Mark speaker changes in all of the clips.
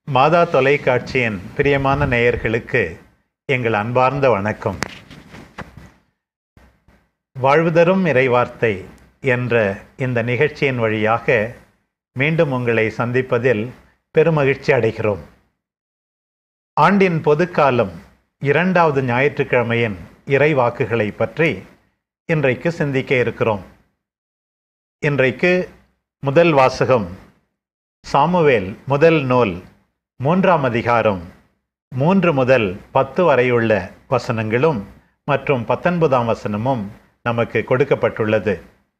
Speaker 1: மாதா தொலைக்காட்சியின் பிரியமான நேயர்களுக்கு எங்கள் அன்பார்ந்த வணக்கம் வாழ்வுதரும் இறைவார்த்தை என்ற இந்த நிகழ்ச்சியின் வழியாக மீண்டும் உங்களை சந்திப்பதில் பெருமகிழ்ச்சி அடைகிறோம் ஆண்டின் பொதுக்காலம் இரண்டாவது ஞாயிற்றுக்கிழமையின் இறைவாக்குகளை பற்றி இன்றைக்கு சிந்திக்க இருக்கிறோம் இன்றைக்கு முதல் வாசகம் சாமுவேல் முதல் நூல் மூன்றாம் அதிகாரம் மூன்று முதல் பத்து வரையுள்ள வசனங்களும் மற்றும் பத்தொன்பதாம் வசனமும் நமக்கு கொடுக்கப்பட்டுள்ளது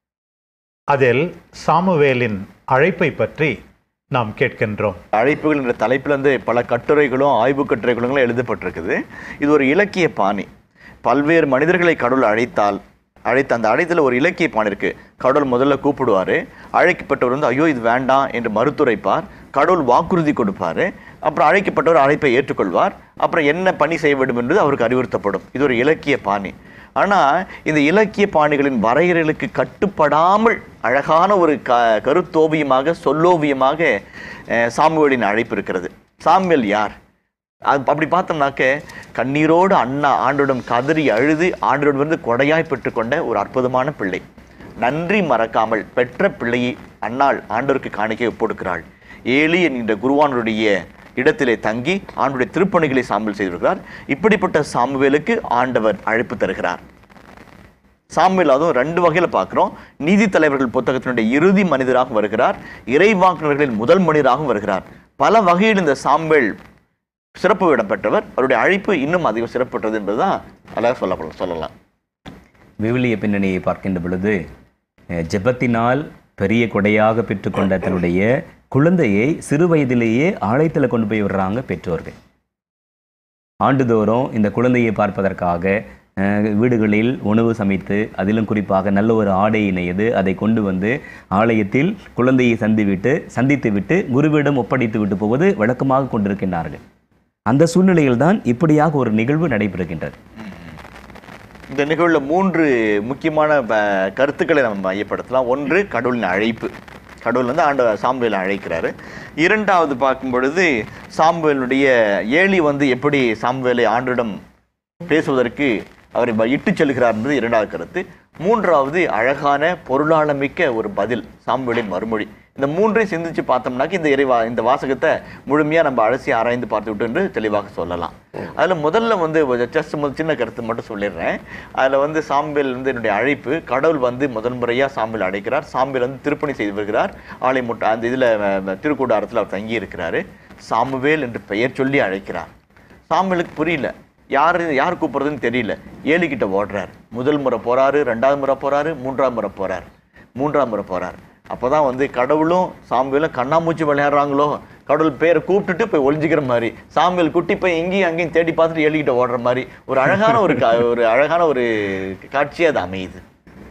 Speaker 1: அதில் சாமுவேலின் அழைப்பை பற்றி நாம் கேட்கின்றோம்
Speaker 2: அழைப்புகள் என்ற தலைப்பில் வந்து பல கட்டுரைகளும் ஆய்வு கட்டுரைகளும் எழுதப்பட்டிருக்குது இது ஒரு இலக்கிய பாணி பல்வேறு மனிதர்களை கடவுள் அழைத்தால் அழைத்த அந்த அழைத்தில் ஒரு இலக்கிய பாணி இருக்கு கடவுள் முதல்ல கூப்பிடுவார் அழைக்கப்பட்டவர் வந்து ஐயோ இது வேண்டாம் என்று மறுத்துரைப்பார் கடவுள் வாக்குறுதி கொடுப்பார் அப்புறம் அழைக்கப்பட்டவர் அழைப்பை ஏற்றுக்கொள்வார் அப்புறம் என்ன பணி செய்ய வேண்டும் என்பது அவருக்கு அறிவுறுத்தப்படும் இது ஒரு இலக்கிய பாணி ஆனால் இந்த இலக்கிய பாணிகளின் வரையறைகளுக்கு கட்டுப்படாமல் அழகான ஒரு க கருத்தோவியமாக சொல்லோவியமாக அஹ், சாமுவேலின் அழைப்பு இருக்கிறது சாமுவேல் யார் அது அப்படி பார்த்தோம்னாக்க கண்ணீரோடு அண்ணா ஆண்டோடம் கதறி அழுது ஆண்டோடம் வந்து கொடையாய் பெற்றுக்கொண்ட ஒரு அற்புதமான பிள்ளை நன்றி மறக்காமல் பெற்ற பிள்ளையை அன்னாள் ஆண்டவருக்கு காணிக்கை ஒப்படுக்கிறாள் ஏலி என்கின்ற குருவானுடைய இடத்திலே தங்கி ஆண்டுடைய திருப்பணிகளை சாம்பல் செய்திருக்கிறார் இப்படிப்பட்ட சாமுவேலுக்கு ஆண்டவர் அழைப்பு தருகிறார் சாமுவேல் அதுவும் ரெண்டு வகையில் பார்க்குறோம் நீதி தலைவர்கள் புத்தகத்தினுடைய இறுதி மனிதராக வருகிறார் இறைவாக்குனர்களின் முதல் மனிதராகவும் வருகிறார் பல வகையில் இந்த சாமுவேல் சிறப்பு இடம் பெற்றவர் அவருடைய அழைப்பு இன்னும் அதிகம் சிறப்பற்றது என்பதுதான் அழகாக சொல்ல சொல்லலாம்
Speaker 3: விவிலிய பின்னணியை பார்க்கின்ற பொழுது அஹ், ஜெபத்தினால் பெரிய கொடையாக பெற்றுக்கொண்ட தன்னுடைய குழந்தையை சிறு வயதிலேயே ஆலயத்தில் கொண்டு போய் விடுறாங்க பெற்றோர்கள் ஆண்டுதோறும் இந்த குழந்தையை பார்ப்பதற்காக அஹ், வீடுகளில் உணவு சமைத்து அதிலும் குறிப்பாக நல்ல ஒரு ஆடை இணையது அதை கொண்டு வந்து ஆலயத்தில் குழந்தையை சந்திவிட்டு சந்தித்து விட்டு குருவிடம் ஒப்படைத்து விட்டு போவது வழக்கமாக கொண்டிருக்கின்றார்கள் அந்த சூழ்நிலையில் தான் இப்படியாக ஒரு நிகழ்வு நடைபெறுகின்றது
Speaker 2: இந்த நிகழ்வில் மூன்று முக்கியமான ப- கருத்துக்களை நம்ம மையப்படுத்தலாம் ஒன்று கடவுளின் அழைப்பு கடவுள் வந்து ஆண்ட சாம்புவேலை அழைக்கிறாரு இரண்டாவது பார்க்கும் பொழுது சாம்புவேலுடைய ஏலி வந்து எப்படி சாம்புவேலை ஆண்டிடம் பேசுவதற்கு அவரை வ- இட்டுச் செல்கிறார் என்பது இரண்டாவது கருத்து மூன்றாவது அழகான பொருளாளமிக்க ஒரு பதில் சாம்புவேலின் மறுமொழி இந்த மூன்றையும் சிந்திச்சு பார்த்தோம்னாக்க இந்த இறைவா இந்த வாசகத்தை முழுமையாக நம்ம அலசி ஆராய்ந்து பார்த்து விட்டு என்று தெளிவாக சொல்லலாம் அதில் முதல்ல வந்து ஜஸ்ட் சின்ன கருத்து மட்டும் சொல்லிடுறேன் அதில் வந்து சாம்பல் வந்து என்னுடைய அழைப்பு கடவுள் வந்து முதன் முறையாக சாம்பல் அழைக்கிறார் சாம்பல் வந்து திருப்பணி செய்து வருகிறார் ஆலை முட்டை அந்த இதில் திருக்கூடாரத்தில் அவர் தங்கி இருக்கிறாரு சாமுவேல் என்று பெயர் சொல்லி அழைக்கிறார் சாம்பலுக்கு புரியல யார் யார் கூப்பிட்றதுன்னு தெரியல ஏலிக்கிட்ட ஓடுறார் முதல் முறை போறாரு ரெண்டாவது முறை போறாரு மூன்றாம் முறை போறார் மூன்றாம் முறை போறார் அப்பதான் வந்து கடவுளும் சாம்பலும் கண்ணாமூச்சி விளையாடுறாங்களோ கடவுள் பேரை கூப்பிட்டுட்டு போய் ஒளிஞ்சிக்கிற மாதிரி சாம்பல் குட்டி போய் எங்கேயும் அங்கேயும் தேடி பார்த்துட்டு ஏலிக்கிட்ட ஓடுற மாதிரி ஒரு அழகான ஒரு கா- ஒரு அழகான ஒரு காட்சி அது அமையுது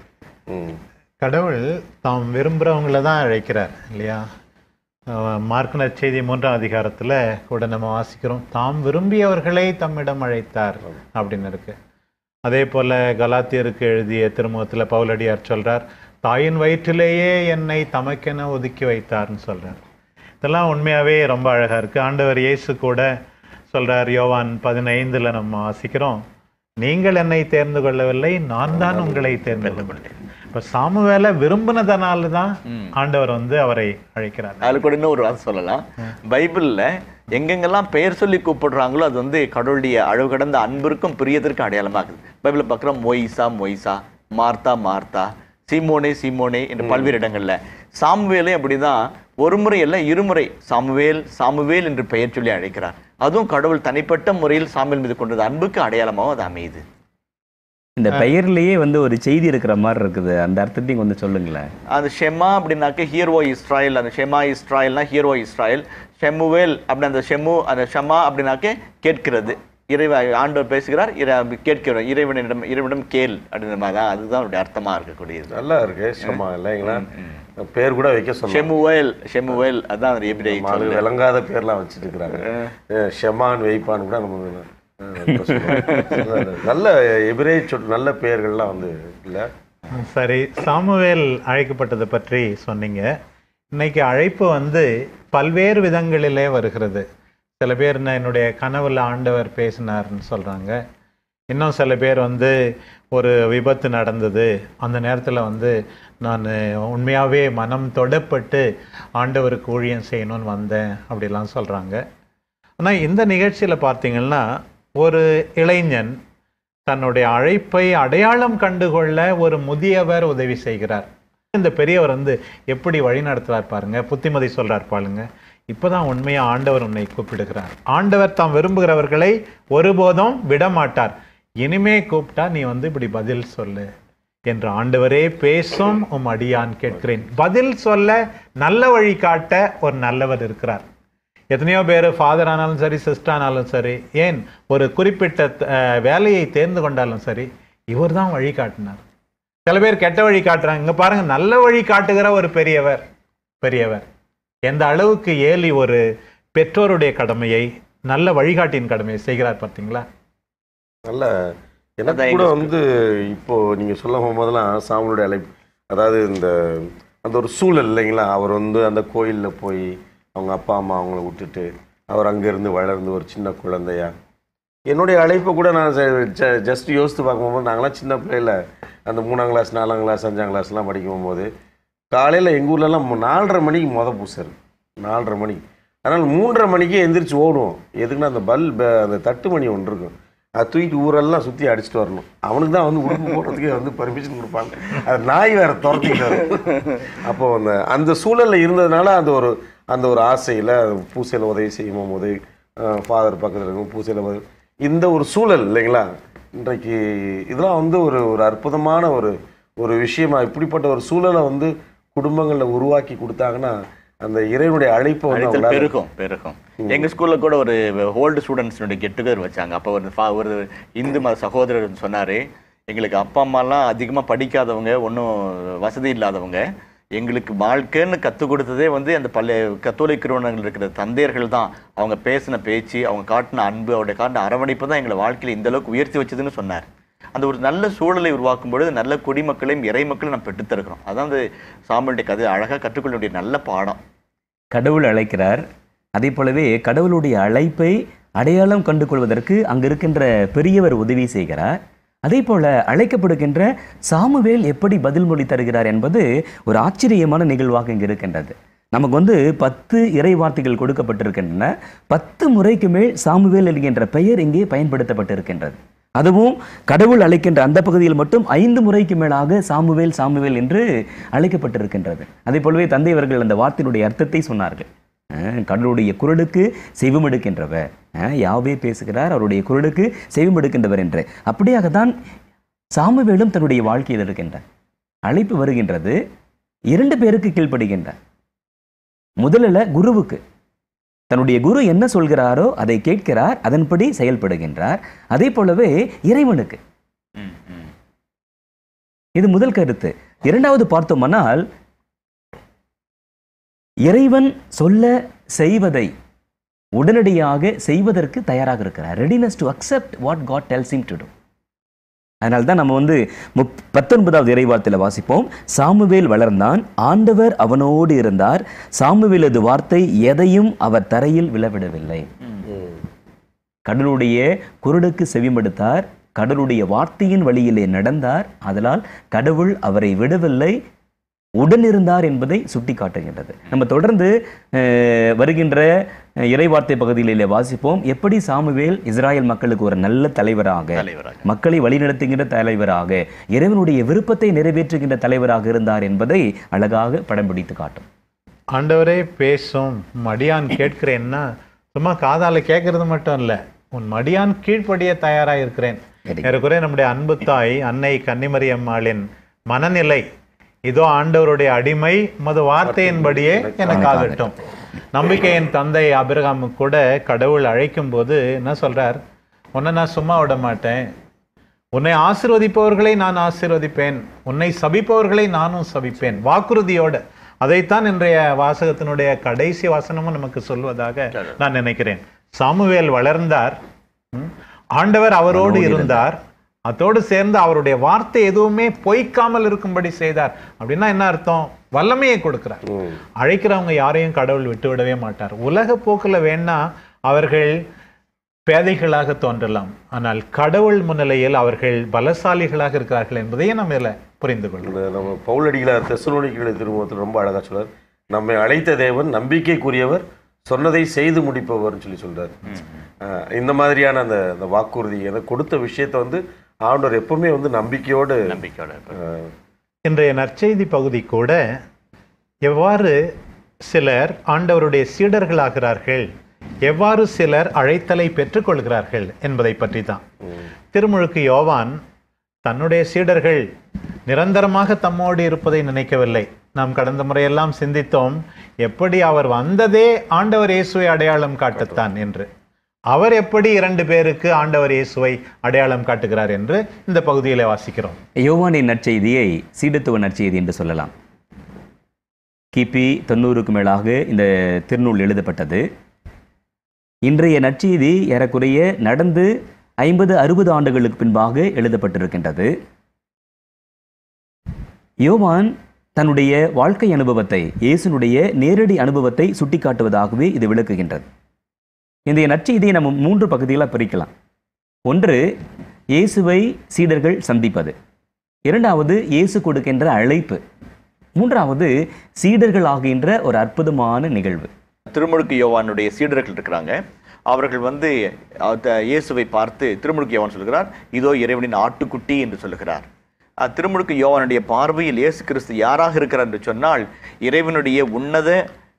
Speaker 4: ம்
Speaker 1: கடவுள் தாம் விரும்புகிறவங்கள தான் அழைக்கிறார் இல்லையா அஹ் மார்க் நற்செய்தி மூன்றாம் அதிகாரத்தில் கூட நம்ம வாசிக்கிறோம் தாம் விரும்பியவர்களை தம்மிடம் அழைத்தார் அப்படின்னு இருக்கு அதே போல் கலாத்தியருக்கு எழுதிய திருமுகத்தில் பவுலடியார் சொல்றார் தாயின் வயிற்றிலேயே என்னை தமக்கென ஒதுக்கி வைத்தார்னு சொல்றார் இதெல்லாம் உண்மையாகவே ரொம்ப அழகாக இருக்குது ஆண்டவர் இயேசு கூட சொல்றார் யோவான் பதினைந்தில் நம்ம வாசிக்கிறோம் நீங்கள் என்னை தேர்ந்து கொள்ளவில்லை நான் தான் உங்களை தேர்ந்து கொண்டேன் இப்போ சாமுவேலை விரும்பினதனால தான் ஆண்டவர் வந்து அவரை அழைக்கிறார்
Speaker 2: அதில் கூட இன்னும் ஒரு வார்த்தை சொல்லலாம் பைபிளில் எங்கெங்கெல்லாம் பெயர் சொல்லி கூப்பிடுறாங்களோ அது வந்து கடவுளுடைய அளவு கடந்த அன்பிற்கும் பிரியத்திற்கும் அடையாளமாகுது பைபிளில் பார்க்குறோம் மொய்சா மொய்சா மார்த்தா மார்த்தா சீமோனே சீமோனே என்று பல்வேறு இடங்கள்ல சாமுவேலே அப்படிதான் ஒரு முறை அல்ல இருமுறை சாமுவேல் சாமுவேல் என்று பெயர் சொல்லி அழைக்கிறார் அதுவும் கடவுள் தனிப்பட்ட முறையில் சாமுவேல் மீது கொண்டது அன்புக்கு அடையாளமாகவும் அது அமையுது
Speaker 3: இந்த பெயர்லயே வந்து ஒரு செய்தி இருக்கிற மாதிரி இருக்குது அந்த அர்த்தத்தையும் கொஞ்சம் சொல்லுங்களேன்
Speaker 2: அந்த ஷெமா அப்படின்னாக்க ஹியர்வோ இஸ்ராயல் அந்த ஷெமா இஸ்ராயல்னா ஹியர்வோ இஸ்ராயல் ஷெமுவேல் அப்படி அந்த ஷெமு அந்த ஷமா அப்படின்னாக்க கேட்கிறது இறைவ ஆண்டவர் பேசுகிறார் இறை கேட்கிறோம் இறைவனிடம் இறைவனிடம் கேள் அப்படின்ற மாதிரி தான் அதுதான் அவருடைய அர்த்தமா இருக்கக்கூடியது
Speaker 4: நல்லா இருக்கு சும்மா இல்லைங்களா பேர் கூட வைக்க சொல்லலாம்
Speaker 2: ஷெமுவேல் ஷெமுவேல் அதான் அந்த எபிரே
Speaker 4: ஆளு விளங்காத பேர்லாம் வச்சுட்டு இருக்கிறாங்க ஷெமான் வெய்ப்பான் கூட நம்ம அஹ், இப்ப சொல்லுவோம். நல்ல எபிரே சொல் நல்ல பெயர்கள்லாம் வந்து இல்லை
Speaker 1: சரி சாமுவேல் அழைக்கப்பட்டதை பற்றி சொன்னீங்க இன்னைக்கு அழைப்பு வந்து பல்வேறு விதங்களிலே வருகிறது சில பேர் என்ன என்னுடைய கனவுல ஆண்டவர் பேசினார்னு சொல்றாங்க இன்னும் சில பேர் வந்து ஒரு விபத்து நடந்தது அந்த நேரத்தில் வந்து நான் உண்மையாகவே மனம் தொடப்பட்டு ஆண்டவருக்கு ஊழியம் செய்யணும்னு வந்தேன் அப்படிலாம் சொல்கிறாங்க ஆனால் இந்த நிகழ்ச்சியில் பார்த்தீங்கன்னா ஒரு இளைஞன் தன்னுடைய அழைப்பை அடையாளம் கண்டுகொள்ள ஒரு முதியவர் உதவி செய்கிறார் இந்த பெரியவர் வந்து எப்படி வழி நடத்துறார் பாருங்க புத்திமதி சொல்றார் பாருங்க இப்பதான் உண்மையா ஆண்டவர் உன்னை கூப்பிடுகிறார் ஆண்டவர் தாம் விரும்புகிறவர்களை ஒருபோதும் விட மாட்டார் இனிமே கூப்பிட்டா நீ வந்து இப்படி பதில் சொல்லு என்று ஆண்டவரே பேசும் உம் அடியான் கேட்கிறேன் பதில் சொல்ல நல்ல வழி காட்ட ஒரு நல்லவர் இருக்கிறார் எத்தனையோ பேர் ஃபாதர் ஆனாலும் சரி சிஸ்டர் ஆனாலும் சரி ஏன் ஒரு குறிப்பிட்ட அஹ், வேலையை தேர்ந்து கொண்டாலும் சரி இவர் தான் வழி காட்டினார் சில பேர் கெட்ட வழி காட்டுறாங்க இங்க பாருங்க நல்ல வழி காட்டுகிற ஒரு பெரியவர் பெரியவர் எந்த அளவுக்கு ஏலி ஒரு பெற்றோருடைய கடமையை நல்ல வழிகாட்டியின் கடமையை செய்கிறார் பார்த்தீங்களா
Speaker 4: நல்ல எனக்கு
Speaker 2: அதான்
Speaker 4: கூட
Speaker 2: எங்க
Speaker 4: வந்து இப்போ நீங்க சொல்லும் போதெல்லாம் சாமியோட அழைப்பு அதாவது இந்த அந்த ஒரு சூழல் இல்லைங்களா அவர் வந்து அந்த கோயிலில் போய் அவங்க அப்பா அம்மா அவங்கள விட்டுட்டு அவர் அங்கேருந்து வளர்ந்து ஒரு சின்ன குழந்தையா என்னுடைய அழைப்பை கூட நான் ஜஸ்ட் யோசித்து பார்க்கும்போது நாங்களாம் சின்ன பிள்ளையில அந்த மூணாம் கிளாஸ் நாலாம் கிளாஸ் அஞ்சாம் கிளாஸ்லாம் படிக்கும் போது காலையில் எங்கள் ஊர்லலாம் நாலரை மணிக்கு மொதல் பூசை இருக்கு நாலரை மணிக்கு அதனால் மூன்றரை மணிக்கு எந்திரிச்சு ஓடுவோம் எதுக்குன்னா அந்த பல் ப- அந்த தட்டு மணி ஒன்று இருக்கும் அது தூக்கிட்டு ஊரெல்லாம் சுற்றி அடிச்சுட்டு வரணும் அவனுக்கு தான் வந்து உடுப்பு போடுறதுக்கே வந்து பர்மிஷன் கொடுப்பாங்க அது நாய் வேற துரத்திக்கிட்டு வரும் அப்போ அந்த அந்த சூழலில் இருந்ததுனால அந்த ஒரு அந்த ஒரு ஆசையில் பூசையில் உதவி செய்யும் போது ஃபாதர் பக்கத்தில் இருக்கும் பூசையில் உதவி இந்த ஒரு சூழல் இல்லைங்களா இன்றைக்கு இதெல்லாம் வந்து ஒரு ஒரு அற்புதமான ஒரு ஒரு விஷயமா இப்படிப்பட்ட ஒரு சூழலை வந்து குடும்பங்களில் உருவாக்கி கொடுத்தாங்கன்னா அந்த இறைவனுடைய அழைப்பை வந்து
Speaker 2: அழைத்தல்
Speaker 4: அவங்களால
Speaker 2: பெருகும் பெருகும் எங்க ஸ்கூல்ல கூட ஒரு ஓல்டு ஸ்டூடெண்ட்ஸ்னுடைய கெட் டுகெதர் வச்சாங்க அப்போ ஒரு fa- ஒரு இந்து மத சகோதரர் சொன்னாரு எங்களுக்கு அப்பா அம்மாலாம் அதிகமா படிக்காதவங்க ஒன்றும் வசதி இல்லாதவங்க எங்களுக்கு வாழ்க்கைன்னு கற்றுக் கொடுத்ததே வந்து அந்த பள்ளி கத்தோலிக் நிறுவனங்கள் இருக்கிற தந்தையர்கள் தான் அவங்க பேசின பேச்சு அவங்க காட்டின அன்பு அவருடைய காட்டின அரவணைப்பு தான் எங்களை வாழ்க்கையில இந்த அளவுக்கு உயர்த்தி வச்சதுன்னு சொன்னார் அந்த ஒரு நல்ல சூழலை உருவாக்கும் பொழுது நல்ல குடிமக்களையும் இறை மக்களையும் நம்ம பெற்றுத்தருக்கிறோம் அதான் அந்த சாமியுடைய கதை அழகாக கற்றுக்கொள்ள வேண்டிய நல்ல பாடம்
Speaker 3: கடவுள் அழைக்கிறார் அதே போலவே கடவுளுடைய அழைப்பை அடையாளம் கண்டு கொள்வதற்கு அங்க இருக்கின்ற பெரியவர் உதவி செய்கிறார் அதே போல அழைக்கப்படுகின்ற சாமுவேல் எப்படி பதில் மொழி தருகிறார் என்பது ஒரு ஆச்சரியமான நிகழ்வாக இங்கு இருக்கின்றது நமக்கு வந்து பத்து இறை வார்த்தைகள் கொடுக்கப்பட்டிருக்கின்றன பத்து முறைக்கு மேல் சாமுவேல் என்கின்ற பெயர் இங்கே பயன்படுத்தப்பட்டிருக்கின்றது அதுவும் கடவுள் அழைக்கின்ற அந்த பகுதியில் மட்டும் ஐந்து முறைக்கு மேலாக சாமுவேல் சாமுவேல் என்று அழைக்கப்பட்டிருக்கின்றது அதே போலவே தந்தை அவர்கள் அந்த வார்த்தையினுடைய அர்த்தத்தை சொன்னார்கள் அஹ், கடவுளுடைய குரலுக்கு செவிமடுக்கின்றவர் அஹ், யாவே பேசுகிறார் அவருடைய குரலுக்கு செவிமடுக்கின்றவர் என்று அப்படியாகத்தான் சாமுவேலும் தன்னுடைய வாழ்க்கையில் இருக்கின்றார் அழைப்பு வருகின்றது இரண்டு பேருக்கு கீழ்ப்படுகின்றார் முதலில் குருவுக்கு தன்னுடைய குரு என்ன சொல்கிறாரோ அதை கேட்கிறார் அதன்படி செயல்படுகின்றார் அதே போலவே இறைவனுக்கு
Speaker 2: ம், ம்.
Speaker 3: இது முதல் கருத்து இரண்டாவது பார்த்தோமானால் இறைவன் சொல்ல செய்வதை உடனடியாக செய்வதற்கு தயாராக இருக்கிறார் readiness to accept what God tells him to do அதனால தான் நம்ம வந்து முப் பத்தொன்பதாவது இறைவார்த்தையில் வாசிப்போம் சாமுவேல் வளர்ந்தான் ஆண்டவர் அவனோடு இருந்தார் சாமுவேலது வார்த்தை எதையும் அவர் தரையில் விழவிடவில்லை கடலுடைய குரலுக்கு செவிமடுத்தார் கடலுடைய வார்த்தையின் வழியிலே நடந்தார் அதனால் கடவுள் அவரை விடவில்லை உடனிருந்தார் என்பதை சுட்டி காட்டுகின்றது நம்ம தொடர்ந்து அஹ், வருகின்ற அஹ், இறைவார்த்தை பகுதிகளிலே வாசிப்போம் எப்படி சாமுவேல் இஸ்ராயல் மக்களுக்கு ஒரு நல்ல தலைவராக
Speaker 2: தலைவராக
Speaker 3: மக்களை வழிநடத்துகின்ற தலைவராக இறைவனுடைய விருப்பத்தை நிறைவேற்றுகின்ற தலைவராக இருந்தார் என்பதை அழகாக படம் பிடித்து காட்டும்
Speaker 1: ஆண்டவரே பேசும் மடியான் கேட்கிறேன்னா சும்மா காதால கேட்கறது மட்டும் இல்ல உன் மடியான் கீழ்ப்படிய தயாரா இருக்கிறேன்
Speaker 3: Very
Speaker 1: ஏறக்குறைய நம்முடைய அன்பு தாய் அன்னை கன்னிமரி அம்மாளின் மனநிலை இதோ ஆண்டவருடைய அடிமை மது வார்த்தையின்படியே எனக்கு ஆகட்டும் நம்பிக்கையின் தந்தை அபிரகாமுக்கு கூட கடவுள் அழைக்கும் போது என்ன சொல்றார் உன்னை நான் சும்மா விட மாட்டேன் உன்னை ஆசீர்வதிப்பவர்களை நான் ஆசீர்வதிப்பேன் உன்னை சபிப்பவர்களை நானும் சபிப்பேன் வாக்குறுதியோட அதைத்தான் இன்றைய வாசகத்தினுடைய கடைசி வசனமும் நமக்கு சொல்வதாக நான் நினைக்கிறேன் சாமுவேல் வளர்ந்தார் ம், ஆண்டவர் அவரோடு இருந்தார் அதோடு சேர்ந்து அவருடைய வார்த்தை எதுவுமே பொய்க்காமல் இருக்கும்படி செய்தார் அப்படின்னா என்ன அர்த்தம் வல்லமையை கொடுக்கிறார் அழைக்கிறவங்க யாரையும் கடவுள் விட்டு விடவே மாட்டார் உலக போக்குல வேணா அவர்கள் பேதைகளாக தோன்றலாம் ஆனால் கடவுள் முன்னிலையில் அவர்கள் பலசாலிகளாக இருக்கிறார்கள் என்பதையும் நம்ம இதில் புரிந்து கொள்ளும்
Speaker 4: இந்த நம்ம பவுலடிகளார் தெசலோனிக்கலை திருமுகத்தில் ரொம்ப அழகா சொல்றார் நம்மை அழைத்த தேவன் நம்பிக்கைக்குரியவர் சொன்னதை செய்து முடிப்பவர்னு சொல்லி சொல்றாரு அஹ் இந்த மாதிரியான அந்த அந்த வாக்குறுதி எனக்கு கொடுத்த விஷயத்தை வந்து ஆண்டவர் எப்பவுமே வந்து நம்பிக்கையோடு
Speaker 2: நம்பிக்கையோட இருப்பார்.
Speaker 4: அஹ்,
Speaker 1: இன்றைய நற்செய்தி பகுதி கூட எவ்வாறு சிலர் ஆண்டவருடைய சீடர்களாகிறார்கள் எவ்வாறு சிலர் அழைத்தலை பெற்றுக்கொள்கிறார்கள் என்பதை பற்றி தான் திருமுழுக்கு யோவான் தன்னுடைய சீடர்கள் நிரந்தரமாக தம்மோடு இருப்பதை நினைக்கவில்லை நாம் கடந்த முறையெல்லாம் சிந்தித்தோம் எப்படி அவர் வந்ததே ஆண்டவர் இயேசுவை அடையாளம் காட்டத்தான் என்று அவர் எப்படி இரண்டு பேருக்கு ஆண்டவர் இயேசுவை அடையாளம் காட்டுகிறார் என்று இந்த பகுதியிலே வாசிக்கிறோம்
Speaker 3: யோவானின் நற்செய்தியை சீடத்துவ நற்செய்தி என்று சொல்லலாம் கிபி தொண்ணூறுக்கு மேலாக இந்த திருநூல் எழுதப்பட்டது இன்றைய நற்செய்தி ஏறக்குறைய நடந்து ஐம்பது அறுபது ஆண்டுகளுக்கு பின்பாக எழுதப்பட்டிருக்கின்றது யோவான் தன்னுடைய வாழ்க்கை அனுபவத்தை இயேசுனுடைய நேரடி அனுபவத்தை சுட்டிக்காட்டுவதாகவே இது விளக்குகின்றது இந்த நற்செய்தியை நம்ம மூன்று பகுதிகளாக பிரிக்கலாம் ஒன்று இயேசுவை சீடர்கள் சந்திப்பது இரண்டாவது இயேசு கொடுக்கின்ற அழைப்பு மூன்றாவது சீடர்கள் ஆகின்ற ஒரு அற்புதமான நிகழ்வு
Speaker 2: திருமுழுக்கு யோவானுடைய சீடர்கள் இருக்கிறாங்க அவர்கள் வந்து அஹ், த- இயேசுவை பார்த்து திருமுழுக்கு யோவான் சொல்கிறார் இதோ இறைவனின் ஆட்டுக்குட்டி என்று சொல்லுகிறார் அஹ், திருமுழுக்கு யோவானுடைய பார்வையில் இயேசு கிறிஸ்து யாராக இருக்கிறார் என்று சொன்னால் இறைவனுடைய உன்னத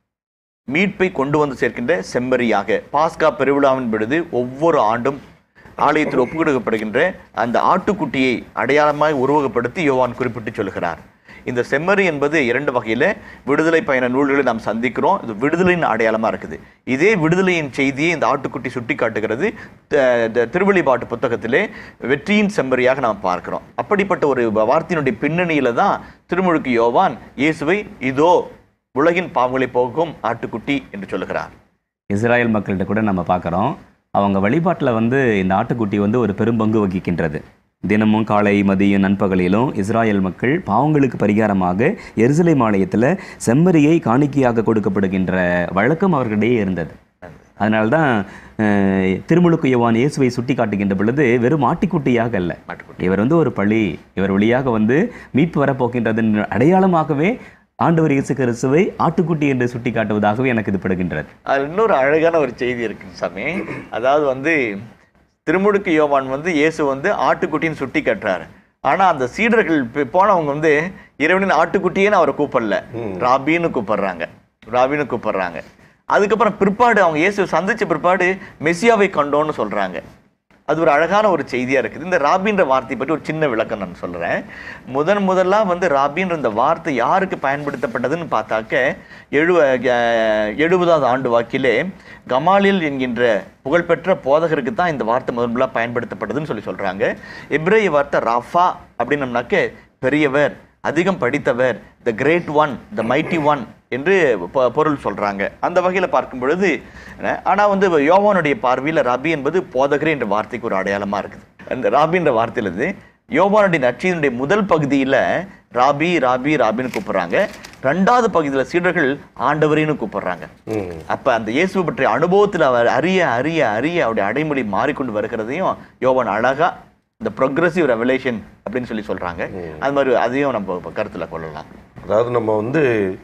Speaker 2: மீட்பை கொண்டு வந்து சேர்க்கின்ற செம்மறியாக பாஸ்கா பெருவிழாவின் பொழுது ஒவ்வொரு ஆண்டும் ஆலயத்தில் ஒப்புக்கொடுக்கப்படுகின்ற அந்த ஆட்டுக்குட்டியை அடையாளமாய் உருவகப்படுத்தி யோவான் குறிப்பிட்டு சொல்கிறார் இந்த செம்மறி என்பது இரண்டு வகையில் விடுதலை பயண நூல்களை நாம் சந்திக்கிறோம் இது விடுதலையின் அடையாளமாக இருக்குது இதே விடுதலையின் செய்தியை இந்த ஆட்டுக்குட்டி சுட்டி காட்டுகிறது த- த- திருவெளிப்பாட்டு புத்தகத்திலே வெற்றியின் செம்மறியாக நாம் பார்க்கிறோம் அப்படிப்பட்ட ஒரு வார்த்தையினுடைய பின்னணியில தான் திருமுழுக்கு யோவான் இயேசுவை இதோ உலகின் பாவங்களை போக்கும் ஆட்டுக்குட்டி என்று சொல்லுகிறார்
Speaker 3: இஸ்ராயல் மக்கள்கிட்ட கூட நம்ம பார்க்குறோம் அவங்க வழிபாட்டில் வந்து இந்த ஆட்டுக்குட்டி வந்து ஒரு பெரும் பங்கு வகிக்கின்றது தினமும் காலை மதியம் நண்பகலிலும் இஸ்ராயல் மக்கள் பாவங்களுக்கு பரிகாரமாக எருசலேம் ஆலயத்தில் செம்மறியை காணிக்கையாக கொடுக்கப்படுகின்ற வழக்கம் அவர்களிடையே இருந்தது அதனால்தான் அஹ், திருமுழுக்கு யோவான் இயேசுவை சுட்டி காட்டுகின்ற பொழுது வெறும் ஆட்டிக்குட்டியாக அல்ல
Speaker 2: ஆட்டுக்குட்டி
Speaker 3: இவர் வந்து ஒரு பழி இவர் வழியாக வந்து மீட்பு வரப்போகின்றதன் அடையாளமாகவே ஆண்டவர் இயேசு கிறிஸ்துவை ஆட்டுக்குட்டி என்று சுட்டி காட்டுவதாகவே எனக்கு இது படுகின்றது
Speaker 2: அதில் இன்னொரு அழகான ஒரு செய்தி இருக்கு சாமி அதாவது வந்து திருமுழுக்கு யோவான் வந்து இயேசு வந்து ஆட்டுக்குட்டின்னு சுட்டி கட்டுறாரு ஆனா அந்த சீடர்கள் பி- போனவங்க வந்து இறைவனின் ஆட்டுக்குட்டியேன்னு அவரை கூப்பிடல ராபின்னு கூப்பிடுறாங்க ராபின்னு கூப்பிடுறாங்க அதுக்கப்புறம் பிற்பாடு அவங்க இயேசு சந்திச்ச பிற்பாடு மெசியாவை கண்டோன்னு சொல்றாங்க அது ஒரு அழகான ஒரு செய்தியா இருக்குது இந்த ராபின்ற வார்த்தை பற்றி ஒரு சின்ன விளக்கம் நான் சொல்றேன் முதன் முதலா வந்து ராபின்ற இந்த வார்த்தை யாருக்கு பயன்படுத்தப்பட்டதுன்னு பார்த்தாக்க எழுவ அஹ், எழுபதாவது ஆண்டு வாக்கிலே கமாலியல் என்கின்ற புகழ்பெற்ற போதகருக்கு தான் இந்த வார்த்தை முதன் முதலா பயன்படுத்தப்பட்டதுன்னு சொல்லி சொல்றாங்க எப்ரேய வார்த்தை ராஃபா அப்படின்னம்னாக்க பெரியவர் அதிகம் படித்தவர் the great one the mighty one என்று பொ- பொருள் சொல்றாங்க அந்த வகையில பார்க்கும் பொழுது என்ன, ஆனா வந்து யோவானுடைய பார்வையில் ரபி என்பது போதகர் என்ற வார்த்தைக்கு ஒரு அடையாளமா இருக்குது அந்த ராபின்ற வார்த்தையில இருந்து யோவானுடைய நட்சியினுடைய முதல் பகுதியில ராபி ராபி ராபின்னு கூப்பிடுறாங்க ரெண்டாவது பகுதியில சீடர்கள் ஆண்டவரின்னு கூப்பிடுறாங்க
Speaker 4: ம்.
Speaker 2: அப்ப அந்த இயேசு பற்றிய அனுபவத்தில் அவர் அறிய அறிய அறிய அவருடைய அடைமொழி மாறிக்கொண்டு வருகிறதையும் யோவான் அழகா இந்த ப்ரொக்ரெசிவ் ரெவலேஷன் அப்படின்னு சொல்லி சொல்றாங்க அது மாதிரி அதையும் நம்ம இப்ப கருத்துல கொள்ளலாம்
Speaker 4: அதாவது நம்ம வந்து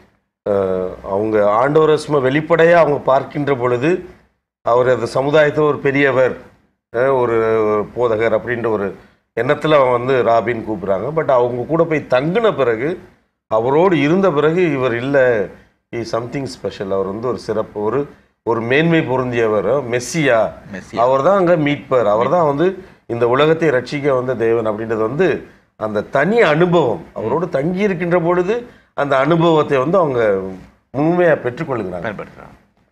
Speaker 4: அஹ், அவங்க ஆண்டவரை சும்மா வெளிப்படையாக அவங்க பார்க்கின்ற பொழுது அவர் அந்த சமுதாயத்தில் ஒரு பெரியவர் அஹ், ஒரு போதகர் அப்படின்ற ஒரு எண்ணத்தில் அவங்க வந்து ராபின் கூப்பிடுறாங்க பட் அவங்க கூட போய் தங்கின பிறகு அவரோடு இருந்த பிறகு இவர் இல்லை இ சம்திங் ஸ்பெஷல் அவர் வந்து ஒரு சிறப்பு ஒரு ஒரு மேன்மை பொருந்தியவர் மெஸ்ஸியா
Speaker 2: மெஸ்ஸியா.
Speaker 4: அவர் தான் அங்கே மீட்பர் அவர் தான் வந்து இந்த உலகத்தை ரட்சிக்க வந்த தேவன் அப்படின்றது வந்து அந்த தனி அனுபவம் அவரோடு தங்கி இருக்கின்ற பொழுது அந்த அனுபவத்தை வந்து அவங்க முழுமையாக பெற்றுக்கொள்கிறாங்க
Speaker 2: பயன்படுத்துறாங்க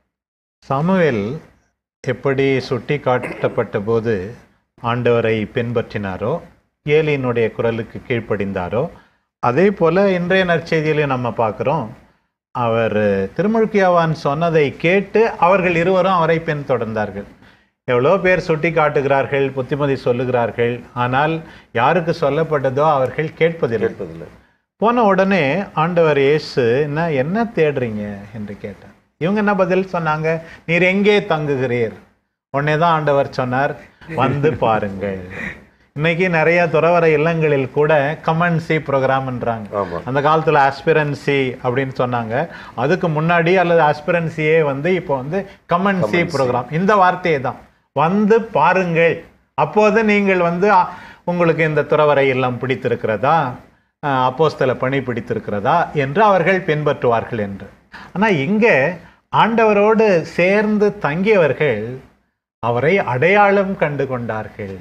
Speaker 1: சாமுவேல் எப்படி சுட்டி காட்டப்பட்ட போது ஆண்டவரை பின்பற்றினாரோ ஏலியினுடைய குரலுக்கு கீழ்ப்படிந்தாரோ அதே போல இன்றைய நற்செய்தியிலையும் நம்ம பார்க்குறோம் அவர் திருமுழுக்கியாவான் சொன்னதை கேட்டு அவர்கள் இருவரும் அவரை பின்தொடர்ந்தார்கள் எவ்வளோ பேர் சுட்டி காட்டுகிறார்கள் புத்திமதி சொல்லுகிறார்கள் ஆனால் யாருக்கு சொல்லப்பட்டதோ அவர்கள் கேட்பதில்லை
Speaker 4: கேட்பதில்லை
Speaker 1: போன உடனே ஆண்டவர் இயேசு என்ன என்ன தேடுறீங்க என்று கேட்டார் இவங்க என்ன பதில் சொன்னாங்க நீர் எங்கே தங்குகிறீர் உடனே தான் ஆண்டவர் சொன்னார் வந்து பாருங்கள் இன்னைக்கு நிறைய துறவர இல்லங்களில் கூட கமன்சி ப்ரோக்ராம்ன்றாங்க
Speaker 4: ஆமா
Speaker 1: அந்த காலத்துல ஆஸ்பிரன்சி அப்படின்னு சொன்னாங்க அதுக்கு முன்னாடி அல்லது ஆஸ்பிரன்சியே வந்து இப்போ வந்து கமன்சி ப்ரோக்ராம் இந்த வார்த்தையை தான் வந்து பாருங்கள் அப்போது நீங்கள் வந்து அ, உங்களுக்கு இந்த துறவரை இல்லம் பிடித்திருக்கிறதா அஹ், அப்போஸ்தல பணி பிடித்திருக்கிறதா என்று அவர்கள் பின்பற்றுவார்கள் என்று ஆனா இங்கே ஆண்டவரோடு சேர்ந்து தங்கியவர்கள் அவரை அடையாளம் கண்டு கொண்டார்கள்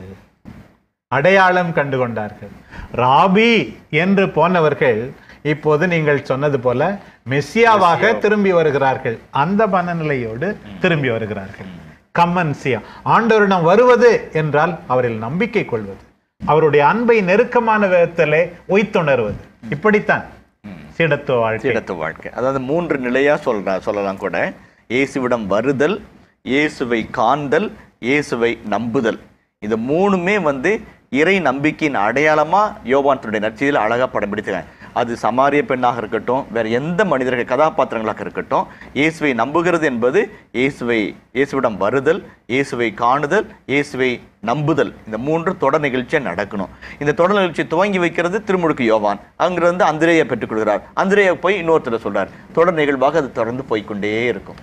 Speaker 1: அடையாளம் கண்டு கொண்டார்கள் ராபி என்று போனவர்கள் இப்போது நீங்கள் சொன்னது போல மெஸ்ஸியாவாக திரும்பி வருகிறார்கள் அந்த மனநிலையோடு திரும்பி வருகிறார்கள் கம்மன்சியா ஆண்டவரிடம் வருவது என்றால் அவரில் நம்பிக்கை கொள்வது அவருடைய அன்பை நெருக்கமான விதத்திலே உய்த்துணர்வது இப்படித்தான் சீடத்துவ வாழ்க்கை
Speaker 2: சீடத்து வாழ்க்கை அதாவது மூன்று நிலையா சொல்ற சொல்லலாம் கூட இயேசுவிடம் வருதல் இயேசுவை காண்தல் இயேசுவை நம்புதல் இந்த மூணுமே வந்து இறை நம்பிக்கையின் அடையாளமா யோவான் தன்னுடைய நற்செய்தியில் அழகா படம் பிடித்தாங்க அது சமாரிய பெண்ணாக இருக்கட்டும் வேற எந்த மனிதர்கள் கதாபாத்திரங்களாக இருக்கட்டும் இயேசுவை நம்புகிறது என்பது இயேசுவை இயேசுவிடம் வருதல் இயேசுவை காணுதல் இயேசுவை நம்புதல் இந்த மூன்று தொடர் நிகழ்ச்சியா நடக்கணும் இந்த தொடர் நிகழ்ச்சி துவங்கி வைக்கிறது திருமுழுக்கு யோவான் அங்கிருந்து அந்திரேயை பெற்றுக்கொள்கிறார் அந்திரேயை போய் இன்னொருத்தர் சொல்றார் தொடர் நிகழ்வாக அது தொடர்ந்து போய்க்கொண்டே இருக்கும்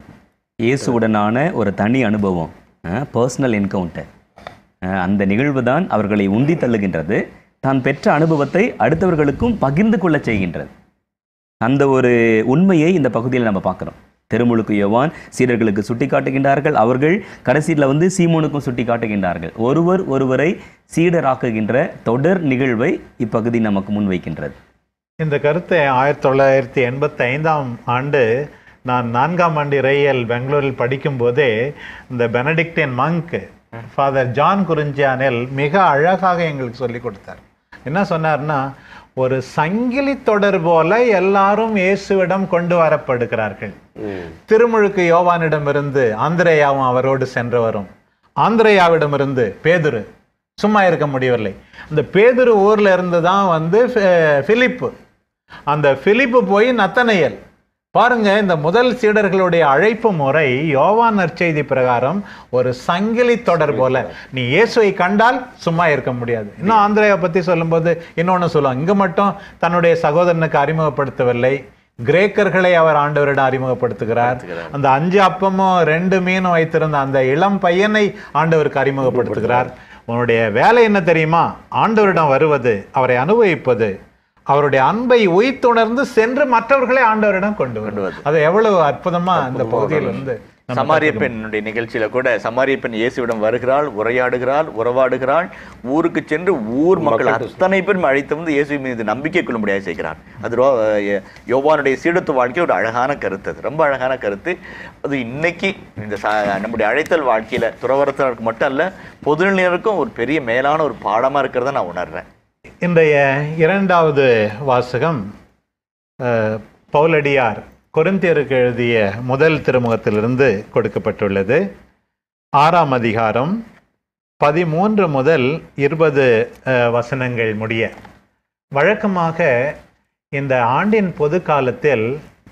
Speaker 3: இயேசுவுடனான ஒரு தனி அனுபவம் பர்சனல் என்கவுண்டர் அந்த நிகழ்வு தான் அவர்களை உந்தி தள்ளுகின்றது தான் பெற்ற அனுபவத்தை அடுத்தவர்களுக்கும் பகிர்ந்து கொள்ளச் செய்கின்றது அந்த ஒரு உண்மையை இந்த பகுதியில் நம்ம பார்க்குறோம் திருமுழுக்கு யோவான் சீடர்களுக்கு சுட்டி காட்டுகின்றார்கள் அவர்கள் கடைசியில் வந்து சீமோனுக்கும் சுட்டி காட்டுகின்றார்கள் ஒருவர் ஒருவரை சீடராக்குகின்ற தொடர் நிகழ்வை இப்பகுதி நமக்கு முன்வைக்கின்றது
Speaker 1: இந்த கருத்தை ஆயிரத்தி தொள்ளாயிரத்தி எண்பத்தி ஐந்தாம் ஆண்டு நான் நான்காம் ஆண்டு இறையியல் பெங்களூரில் படிக்கும்போதே இந்த பெனடிக்டின் மங்க் ஃபாதர் ஜான் குறிஞ்சியானில் மிக அழகாக எங்களுக்கு சொல்லி கொடுத்தார் என்ன சொன்னார்னா ஒரு சங்கிலி தொடர் போல எல்லாரும் இயேசுவிடம் கொண்டு வரப்படுகிறார்கள் திருமுழுக்கு யோவானிடமிருந்து ஆந்திரேயாவும் அவரோடு சென்றவரும் ஆந்திரேயாவிடமிருந்து பேதுரு சும்மா இருக்க முடியவில்லை அந்த பேதுரு ஊர்ல இருந்து தான் வந்து ஃபி- பிலிப்பு அந்த பிலிப்பு போய் நத்தனையல் பாருங்க இந்த முதல் சீடர்களுடைய அழைப்பு முறை யோவான் நற்செய்தி பிரகாரம் ஒரு சங்கிலி தொடர் போல நீ இயேசுவை கண்டால் சும்மா இருக்க முடியாது இன்னும் ஆந்திரேயா பத்தி சொல்லும்போது இன்னொன்னு சொல்லுவாங்க இங்க மட்டும் தன்னுடைய சகோதரனுக்கு அறிமுகப்படுத்தவில்லை கிரேக்கர்களை அவர் ஆண்டவரிடம் அறிமுகப்படுத்துகிறார் அந்த அஞ்சு அப்பமும் ரெண்டு மீனும் வைத்திருந்த அந்த இளம் பையனை ஆண்டவருக்கு அறிமுகப்படுத்துகிறார் உன்னுடைய வேலை என்ன தெரியுமா ஆண்டவரிடம் வருவது அவரை அனுபவிப்பது அவருடைய அன்பை உய்த்துணர்ந்து சென்று மற்றவர்களை ஆண்டவரிடம் கொண்டு வருவது அது எவ்வளவு அற்புதமா அந்த பகுதியில் வந்து நம்ம
Speaker 2: சமாரிய பெண்ணுடைய நிகழ்ச்சியில கூட சமாரிய பெண் இயேசுவிடம் வருகிறாள் உரையாடுகிறாள் உறவாடுகிறாள் ஊருக்கு சென்று ஊர் மக்கள் அத்தனை பேரும் அழைத்து வந்து இயேசு மீது நம்பிக்கை கொள்ளும்படியாக செய்கிறார் அது ரோ- ய- யோவானுடைய சீடத்து வாழ்க்கை ஒரு அழகான கருத்து அது ரொம்ப அழகான கருத்து அது இன்னைக்கு இந்த ச- நம்முடைய அழைத்தல் வாழ்க்கையில துறவரத்தினருக்கு மட்டும் அல்ல பொதுநிலையருக்கும் ஒரு பெரிய மேலான ஒரு பாடமா இருக்கிறத நான் உணர்றேன்
Speaker 1: இன்றைய இரண்டாவது வாசகம் அஹ், பவுலடியார் கொரிந்தியருக்கு எழுதிய முதல் திருமுகத்திலிருந்து கொடுக்கப்பட்டுள்ளது ஆறாம் அதிகாரம் பதிமூன்று முதல் இருபது அஹ், வசனங்கள் முடிய வழக்கமாக இந்த ஆண்டின் பொது காலத்தில்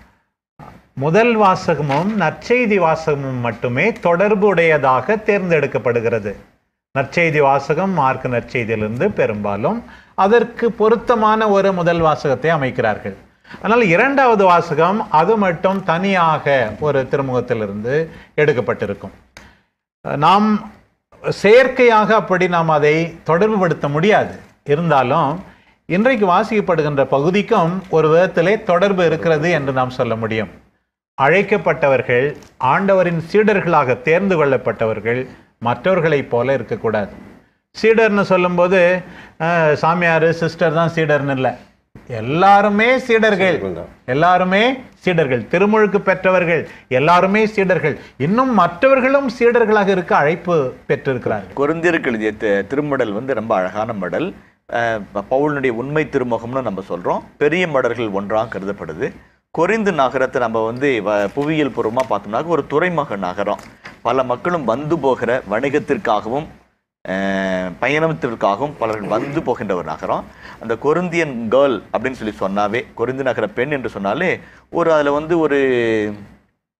Speaker 1: முதல் வாசகமும் நற்செய்தி வாசகமும் மட்டுமே தொடர்புடையதாக தேர்ந்தெடுக்கப்படுகிறது நற்செய்தி வாசகம் மார்க் நற்செய்தியிலிருந்து பெரும்பாலும் அதற்கு பொருத்தமான ஒரு முதல் வாசகத்தை அமைக்கிறார்கள் ஆனால் இரண்டாவது வாசகம் அது மட்டும் தனியாக ஒரு திருமுகத்திலிருந்து எடுக்கப்பட்டிருக்கும் நாம் செயற்கையாக அப்படி நாம் அதை தொடர்புபடுத்த முடியாது இருந்தாலும் இன்றைக்கு வாசிக்கப்படுகின்ற பகுதிக்கும் ஒரு விதத்திலே தொடர்பு இருக்கிறது என்று நாம் சொல்ல முடியும் அழைக்கப்பட்டவர்கள் ஆண்டவரின் சீடர்களாக தேர்ந்து கொள்ளப்பட்டவர்கள் மற்றவர்களைப் போல இருக்கக்கூடாது சீடர்னு சொல்லும்போது அஹ், சாமியார் சிஸ்டர் தான் சீடர்னு இல்லை எல்லாருமே சீடர்கள் எல்லாருமே சீடர்கள் திருமுழுக்கு பெற்றவர்கள் எல்லாருமே சீடர்கள் இன்னும் மற்றவர்களும் சீடர்களாக இருக்க அழைப்பு பெற்றிருக்கிறார்கள்
Speaker 2: கொரிந்தியருக்கு எழுதிய தி- திருமடல் வந்து ரொம்ப அழகான மடல் அஹ் ப- பவுலினுடைய உண்மை திருமுகம்னு நம்ம சொல்றோம் பெரிய மடல்கள் ஒன்றாக கருதப்படுது கொரிந்து நகரத்தை நம்ம வந்து வ- புவியியல் பூர்வமாக பார்த்தோம்னா ஒரு துறைமுக நகரம் பல மக்களும் வந்து போகிற வணிகத்திற்காகவும் அஹ், பயணத்திற்காகவும் பலர்கள் வந்து போகின்ற ஒரு நகரம் அந்த கொரிந்தியன் கேர்ள் அப்படின்னு சொல்லி சொன்னாவே கொரிந்து நகர பெண் என்று சொன்னாலே ஒரு அதில் வந்து ஒரு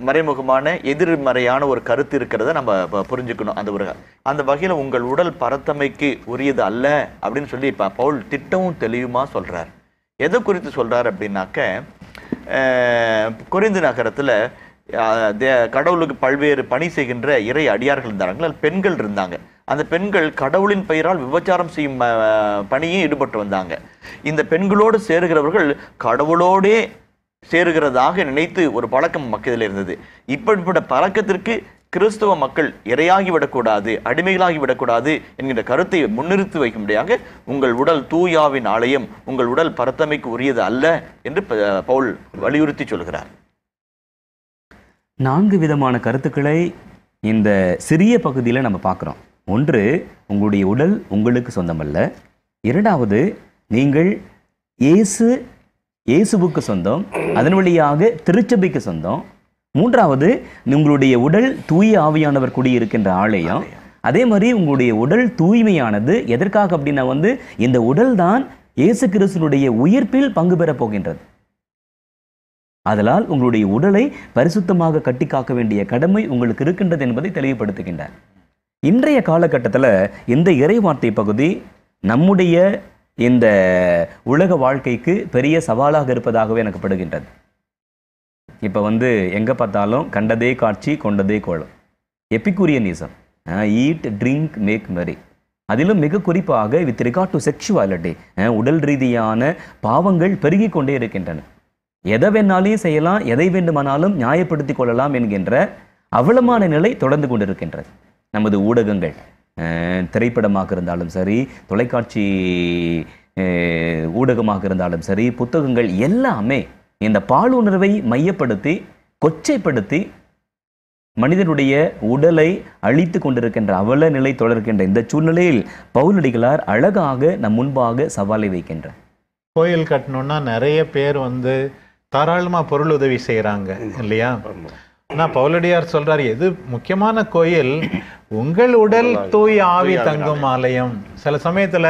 Speaker 2: மறைமுகமான எதிர்மறையான ஒரு கருத்து இருக்கிறத நம்ம ப- புரிஞ்சுக்கணும் அந்த ஒரு அந்த வகையில் உங்கள் உடல் பரத்தமைக்கு உரியது அல்ல அப்படின்னு சொல்லி இப்போ பவுல் திட்டமும் தெளிவுமா சொல்றார் எதை குறித்து சொல்றார் அப்படின்னாக்க அஹ், கொரிந்து நகரத்தில் கடவுளுக்கு பல்வேறு பணி செய்கின்ற இறை அடியார்கள் இருந்தாங்க அதில் பெண்கள் இருந்தாங்க அந்த பெண்கள் கடவுளின் பெயரால் விபச்சாரம் செய்யும் அஹ், பணியும் ஈடுபட்டு வந்தாங்க இந்த பெண்களோடு சேருகிறவர்கள் கடவுளோடே சேருகிறதாக நினைத்து ஒரு பழக்கம் மக்களில் இருந்தது இப்படிப்பட்ட பழக்கத்திற்கு கிறிஸ்தவ மக்கள் இரையாகி விடக்கூடாது அடிமைகளாகி விடக்கூடாது என்கின்ற கருத்தை முன்னிறுத்தி வைக்கும்படியாக உங்கள் உடல் தூயாவின் ஆலயம் உங்கள் உடல் பரத்தமைக்கு உரியது அல்ல என்று ப- பவுல் வலியுறுத்தி சொல்கிறார்
Speaker 3: நான்கு விதமான கருத்துக்களை இந்த சிறிய பகுதியில் நம்ம பார்க்குறோம் ஒன்று உங்களுடைய உடல் உங்களுக்கு சொந்தமல்ல இரண்டாவது நீங்கள் இயேசு இயேசுவுக்கு சொந்தம் அதன் வழியாக திருச்சபைக்கு சொந்தம் மூன்றாவது உங்களுடைய உடல் தூய ஆவியானவர் குடியிருக்கின்ற ஆலயம் அதே மாதிரி உங்களுடைய உடல் தூய்மையானது எதற்காக அப்படின்னா வந்து இந்த உடல் தான் இயேசு கிறிஸ்துனுடைய உயிர்ப்பில் பங்கு பெறப் போகின்றது அதனால் உங்களுடைய உடலை பரிசுத்தமாக கட்டி காக்க வேண்டிய கடமை உங்களுக்கு இருக்கின்றது என்பதை தெளிவுபடுத்துகின்றார் இன்றைய காலகட்டத்தில் இந்த இறைவார்த்தை பகுதி நம்முடைய இந்த உலக வாழ்க்கைக்கு பெரிய சவாலாக இருப்பதாகவே எனக்கு படுகின்றது இப்போ வந்து எங்கே பார்த்தாலும் கண்டதே காட்சி கொண்டதே கோலம் எபிகுரியனிசம் ஈட் ட்ரிங்க் மேக் மெரி அதிலும் மிக குறிப்பாக வித் ரிகார்ட் டு செக்ஷுவாலிட்டி உடல் ரீதியான பாவங்கள் பெருகிக் கொண்டே இருக்கின்றன எதை வேணாலையும் செய்யலாம் எதை வேண்டுமானாலும் நியாயப்படுத்திக் கொள்ளலாம் என்கின்ற அவலமான நிலை தொடர்ந்து கொண்டிருக்கின்றது நமது ஊடகங்கள் அஹ், திரைப்படமாக இருந்தாலும் சரி தொலைக்காட்சி அஹ், ஊடகமாக இருந்தாலும் சரி புத்தகங்கள் எல்லாமே இந்த பாலுணர்வை மையப்படுத்தி கொச்சைப்படுத்தி மனிதனுடைய உடலை அழித்து கொண்டிருக்கின்ற அவல நிலை தொடர்கின்ற இந்த சூழ்நிலையில் பவுலடிகளார் அழகாக நம் முன்பாக சவாலை வைக்கின்றார்
Speaker 1: கோயில் கட்டணும்னா நிறைய பேர் வந்து தாராளமா பொருள் உதவி செய்றாங்க இல்லையா ஆனா பவுலடியார் சொல்றாரு எது முக்கியமான கோயில் உங்கள் உடல் தூய் ஆவி தங்கும் ஆலயம் சில சமயத்துல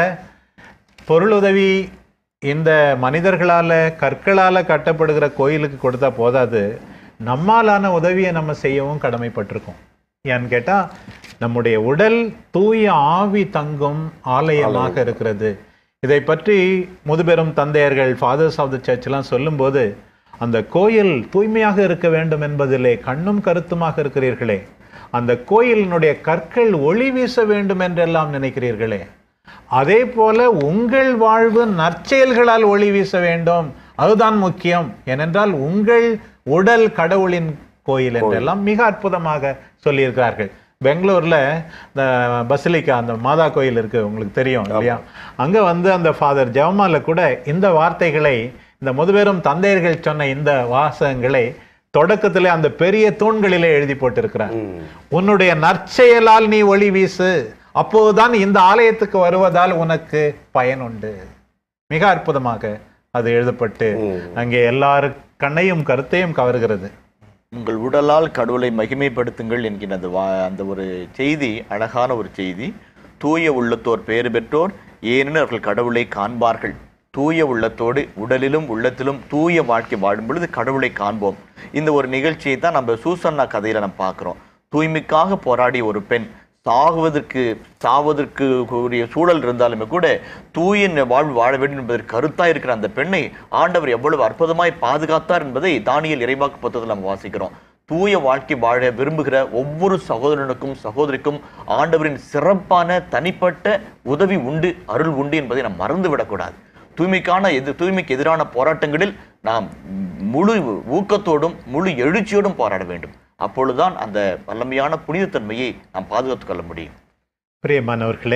Speaker 1: பொருள் உதவி இந்த மனிதர்களால கற்களால கட்டப்படுகிற கோயிலுக்கு கொடுத்தா போதாது நம்மாலான உதவியை நம்ம செய்யவும் கடமைப்பட்டிருக்கோம் ஏன்னு கேட்டா நம்முடைய உடல் தூய ஆவி தங்கும் ஆலயமாக இருக்கிறது இதை பற்றி முதுபெரும் தந்தையர்கள் ஃபாதர்ஸ் ஆஃப் த சர்ச்லாம் சொல்லும்போது அந்த கோயில் தூய்மையாக இருக்க வேண்டும் என்பதிலே கண்ணும் கருத்துமாக இருக்கிறீர்களே அந்த கோயிலினுடைய கற்கள் ஒளி வீச வேண்டும் என்றெல்லாம் நினைக்கிறீர்களே அதே போல உங்கள் வாழ்வு நற்செயல்களால் ஒளி வீச வேண்டும் அதுதான் முக்கியம் ஏனென்றால் உங்கள் உடல் கடவுளின் கோயில் என்றெல்லாம் மிக அற்புதமாக சொல்லியிருக்கிறார்கள் பெங்களூர்ல இந்த பசிலிக்கா அந்த மாதா கோயில் இருக்கு உங்களுக்கு தெரியும் இல்லையா அங்க வந்து அந்த ஃபாதர் ஜெவமால கூட இந்த வார்த்தைகளை இந்த முதுபெரும் தந்தையர்கள் சொன்ன இந்த வாசகங்களை தொடக்கத்திலே அந்த பெரிய தூண்களிலே எழுதி போட்டிருக்கிறார் உன்னுடைய நற்செயலால் நீ ஒளி வீசு அப்போதுதான் இந்த ஆலயத்துக்கு வருவதால் உனக்கு பயன் உண்டு மிக அற்புதமாக அது எழுதப்பட்டு அங்கே எல்லாரு கண்ணையும் கருத்தையும் கவர்கிறது
Speaker 2: உங்கள் உடலால் கடவுளை மகிமைப்படுத்துங்கள் என்கிற அந்த வா அந்த ஒரு செய்தி அழகான ஒரு செய்தி தூய உள்ளத்தோர் பேறு பெற்றோர் ஏனெனில் அவர்கள் கடவுளை காண்பார்கள் தூய உள்ளத்தோடு உடலிலும் உள்ளத்திலும் தூய வாழ்க்கை வாழும் பொழுது கடவுளை காண்போம் இந்த ஒரு நிகழ்ச்சியை தான் நம்ம சூசன்னா கதையில நம்ம பார்க்குறோம் தூய்மைக்காக போராடிய ஒரு பெண் சாகுவதற்கு சாவதற்கு கூடிய சூழல் இருந்தாலுமே கூட தூய ந- வாழ்வு வாழ வேண்டும் என்பதற்கு கருத்தாய் இருக்கிற அந்த பெண்ணை ஆண்டவர் எவ்வளவு அற்புதமாய் பாதுகாத்தார் என்பதை தானியல் இறைவாக்கு புத்தகத்தில் நம்ம வாசிக்கிறோம் தூய வாழ்க்கை வாழ விரும்புகிற ஒவ்வொரு சகோதரனுக்கும் சகோதரிக்கும் ஆண்டவரின் சிறப்பான தனிப்பட்ட உதவி உண்டு அருள் உண்டு என்பதை நாம் மறந்து விடக்கூடாது தூய்மைக்கான எது தூய்மைக்கு எதிரான போராட்டங்களில் நாம் முழு ஊக்கத்தோடும் முழு எழுச்சியோடும் போராட வேண்டும் அப்பொழுதுதான் அந்த வல்லமையான புனிதத்தன்மையை நாம் பாதுகாத்துக் கொள்ள முடியும்
Speaker 1: பிரியமானவர்களே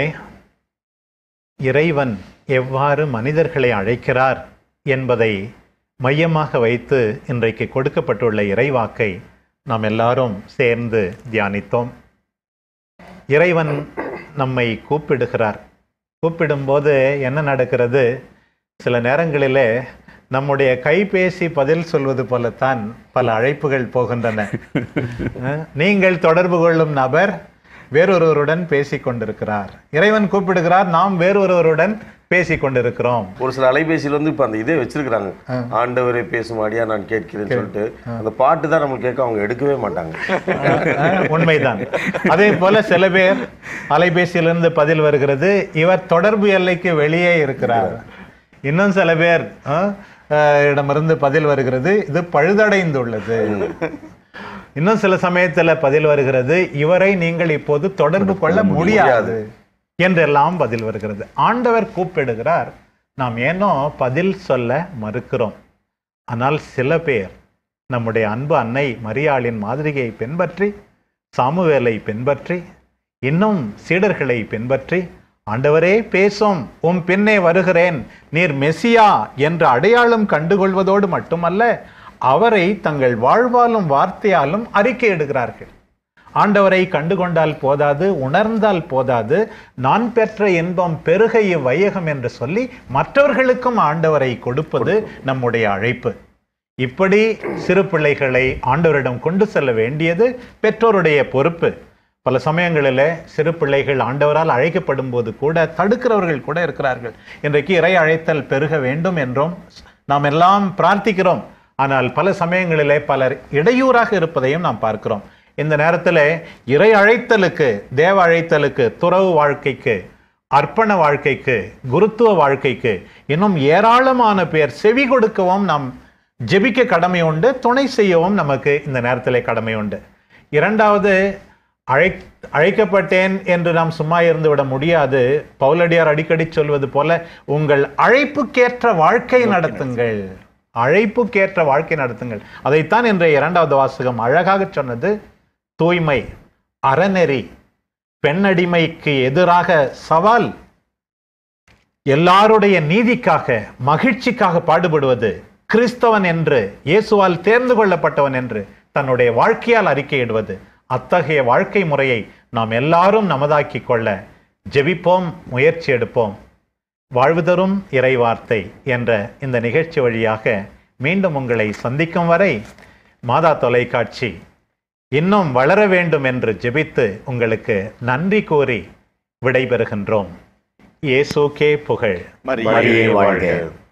Speaker 1: இறைவன் எவ்வாறு மனிதர்களை அழைக்கிறார் என்பதை மையமாக வைத்து இன்றைக்கு கொடுக்கப்பட்டுள்ள இறைவாக்கை நாம் எல்லாரும் சேர்ந்து தியானித்தோம் இறைவன் நம்மை கூப்பிடுகிறார் கூப்பிடும்போது என்ன நடக்கிறது சில நேரங்களிலே நம்முடைய கைபேசி பதில் சொல்வது போலத்தான் பல அழைப்புகள் போகின்றன அஹ், நீங்கள் தொடர்பு கொள்ளும் நபர் வேறொருவருடன் பேசிக் கொண்டிருக்கிறார் இறைவன் கூப்பிடுகிறார் நாம் வேறொருவருடன் பேசி கொண்டிருக்கிறோம்
Speaker 4: ஒரு சில அலைபேசியில் வந்து இப்போ அந்த இதே வச்சிருக்கிறாங்க ஆண்டவரே பேசும் அடியா நான் கேட்கிறேன்னு சொல்லிட்டு அந்த பாட்டு தான் நம்மளுக்கு கேட்க அவங்க எடுக்கவே மாட்டாங்க
Speaker 1: அஹ், உண்மைதான் அதே போல சில பேர் அலைபேசியிலிருந்து பதில் வருகிறது இவர் தொடர்பு எல்லைக்கு வெளியே இருக்கிறார் இன்னும் சில பேர் அஹ், அஹ், இடமிருந்து பதில் வருகிறது இது பழுதடைந்துள்ளது இன்னும் சில சமயத்துல பதில் வருகிறது இவரை நீங்கள் இப்போது தொடர்பு கொள்ள முடியாது என்றெல்லாம் பதில் வருகிறது ஆண்டவர் கூப்பிடுகிறார் நாம் ஏனோ பதில் சொல்ல மறுக்கிறோம் ஆனால் சில பேர் நம்முடைய அன்பு அன்னை மரியாளின் மாதிரியை பின்பற்றி சாமுவேலை பின்பற்றி இன்னும் சீடர்களை பின்பற்றி ஆண்டவரே பேசும் உம் பின்னே வருகிறேன் நீர் மெசியா என்ற அடையாளம் கண்டுகொள்வதோடு மட்டுமல்ல அவரை தங்கள் வாழ்வாலும் வார்த்தையாலும் அறிக்கையிடுகிறார்கள் ஆண்டவரை கண்டுகொண்டால் போதாது உணர்ந்தால் போதாது நான் பெற்ற இன்பம் பெருக இவ்வையகம் என்று சொல்லி மற்றவர்களுக்கும் ஆண்டவரை கொடுப்பது நம்முடைய அழைப்பு இப்படி சிறு பிள்ளைகளை ஆண்டவரிடம் கொண்டு செல்ல வேண்டியது பெற்றோருடைய பொறுப்பு பல சமயங்களில் சிறு பிள்ளைகள் ஆண்டவரால் அழைக்கப்படும் போது கூட தடுக்கிறவர்கள் கூட இருக்கிறார்கள் இன்றைக்கு இறை அழைத்தல் பெருக வேண்டும் என்றும் நாம் எல்லாம் பிரார்த்திக்கிறோம் ஆனால் பல சமயங்களிலே பலர் இடையூறாக இருப்பதையும் நாம் பார்க்கிறோம் இந்த நேரத்தில் இறை அழைத்தலுக்கு தேவ அழைத்தலுக்கு துறவு வாழ்க்கைக்கு அர்ப்பண வாழ்க்கைக்கு குருத்துவ வாழ்க்கைக்கு இன்னும் ஏராளமான பேர் செவி கொடுக்கவும் நாம் ஜெபிக்க கடமை உண்டு துணை செய்யவும் நமக்கு இந்த நேரத்திலே கடமை உண்டு இரண்டாவது அழை அழைக்கப்பட்டேன் என்று நாம் சும்மா இருந்து விட முடியாது பவுலடியார் அடிக்கடி சொல்வது போல உங்கள் அழைப்புக்கேற்ற வாழ்க்கை நடத்துங்கள் அழைப்புக்கேற்ற வாழ்க்கை நடத்துங்கள் அதைத்தான் இன்றைய இரண்டாவது வாசகம் அழகாக சொன்னது தூய்மை அறநெறி பெண்ணடிமைக்கு எதிராக சவால் எல்லாருடைய நீதிக்காக மகிழ்ச்சிக்காக பாடுபடுவது கிறிஸ்தவன் என்று இயேசுவால் தேர்ந்து கொள்ளப்பட்டவன் என்று தன்னுடைய வாழ்க்கையால் அறிக்கையிடுவது அத்தகைய வாழ்க்கை முறையை நாம் எல்லாரும் நமதாக்கிக் கொள்ள ஜெபிப்போம் முயற்சி எடுப்போம் வாழ்வு தரும் இறைவார்த்தை என்ற இந்த நிகழ்ச்சி வழியாக மீண்டும் உங்களை சந்திக்கும் வரை மாதா தொலைக்காட்சி இன்னும் வளர வேண்டும் என்று ஜெபித்து உங்களுக்கு நன்றி கூறி விடைபெறுகின்றோம் இயேசுக்கே புகழ்
Speaker 2: மரியே
Speaker 3: வாழ்க.
Speaker 4: வாழ்க